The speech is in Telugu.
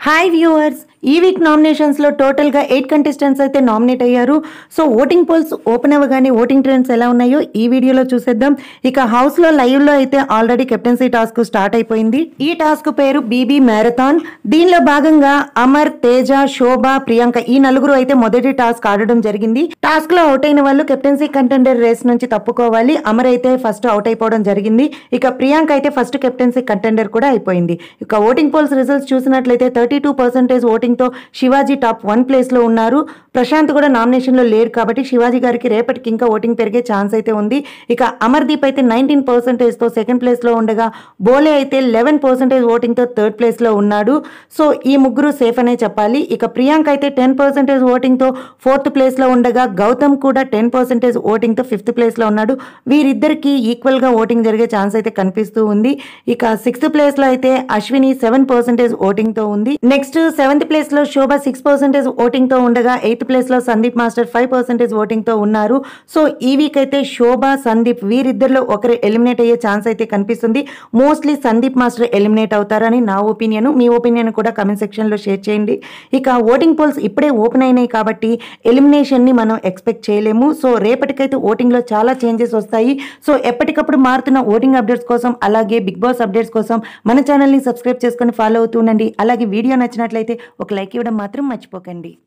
హాయ్ వ్యూవర్స్ ఈ వీక్ నామినేషన్స్లో టోటల్గా ఎయిట్ కంటెస్టెంట్స్ అయితే నామినేట్ అయ్యారు సో ఓటింగ్ పోల్స్ ఓపెన్ అవ్వగానే ఓటింగ్ ట్రెండ్స్ ఎలా ఉన్నాయో ఈ వీడియోలో చూసేద్దాం ఇక హౌస్లో లైవ్లో అయితే ఆల్రెడీ కెప్టెన్సీ టాస్క్ స్టార్ట్ అయిపోయింది ఈ టాస్క్ పేరు బీబీ మ్యారథాన్ దీనిలో భాగంగా అమర్ తేజ శోభ ప్రియాంక ఈ నలుగురు అయితే మొదటి టాస్క్ ఆడడం జరిగింది టాస్క్ లో అవుట్ అయిన వాళ్ళు కెప్టెన్సీ కంటెండర్ రేస్ నుంచి తప్పుకోవాలి అమర్ అయితే ఫస్ట్ అవుట్ అయిపోవడం జరిగింది ఇక ప్రియాంక అయితే ఫస్ట్ కెప్టెన్సీ కంటెండర్ కూడా అయిపోయింది ఇక ఓటింగ్ పోల్స్ రిజల్ట్స్ చూసినట్లయితే థర్టీ టూ పర్సెంటేజ్ ఓటింగ్తో శివాజీ టాప్ వన్ ప్లేస్లో ఉన్నారు ప్రశాంత్ కూడా నామినేషన్లో లేరు కాబట్టి శివాజీ గారికి రేపటికి ఇంకా ఓటింగ్ పెరిగే ఛాన్స్ అయితే ఉంది ఇక అమర్దీప్ అయితే నైన్టీన్ పర్సెంటేజ్తో సెకండ్ ప్లేస్లో ఉండగా బోలే అయితే లెవెన్ పర్సెంటేజ్ ఓటింగ్తో థర్డ్ ప్లేస్లో ఉన్నాడు సో ఈ ముగ్గురు సేఫ్ అనే చెప్పాలి ఇక ప్రియాంక అయితే టెన్ పర్సెంటేజ్ ఓటింగ్తో ఫోర్త్ ప్లేస్లో ఉండగా గౌతమ్ కూడా టెన్ పర్సెంటేజ్ ఓటింగ్తో ఫిఫ్త్ ప్లేస్లో ఉన్నాడు వీరిద్దరికి ఈక్వల్గా ఓటింగ్ జరిగే ఛాన్స్ అయితే కనిపిస్తూ ఉంది ఇక సిక్స్త్ ప్లేస్లో అయితే అశ్విని సెవెన్ పర్సెంటేజ్ ఓటింగ్తో ఉంది నెక్స్ట్ సెవెంత్ ప్లేస్లో శోభ సిక్స్ పర్సెంటేజ్ ఓటింగ్తో ఉండగా ఎయిత్ ప్లేస్లో సందీప్ మాస్టర్ ఫైవ్ పర్సెంటేజ్ ఓటింగ్తో ఉన్నారు సో ఈ వీక్ అయితే శోభ సందీప్ వీరిద్దరిలో ఒకరు ఎలిమినేట్ అయ్యే ఛాన్స్ అయితే కనిపిస్తుంది మోస్ట్లీ సందీప్ మాస్టర్ ఎలిమినేట్ అవుతారని నా ఒపీనియన్ మీ ఒపీనియన్ కూడా కమెంట్ సెక్షన్లో షేర్ చేయండి ఇక ఓటింగ్ పోల్స్ ఇప్పుడే ఓపెన్ అయినాయి కాబట్టి ఎలిమినేషన్ని మనం ఎక్స్పెక్ట్ చేయలేము సో రేపటికైతే ఓటింగ్లో చాలా చేంజెస్ వస్తాయి సో ఎప్పటికప్పుడు మారుతున్న ఓటింగ్ అప్డేట్స్ కోసం అలాగే బిగ్ బాస్ అప్డేట్స్ కోసం మన ఛానల్ని సబ్స్క్రైబ్ చేసుకొని ఫాలో అవుతుండండి అలాగే వీడియో నచ్చినట్లయితే ఒక లైక్ ఇవ్వడం మాత్రం మర్చిపోకండి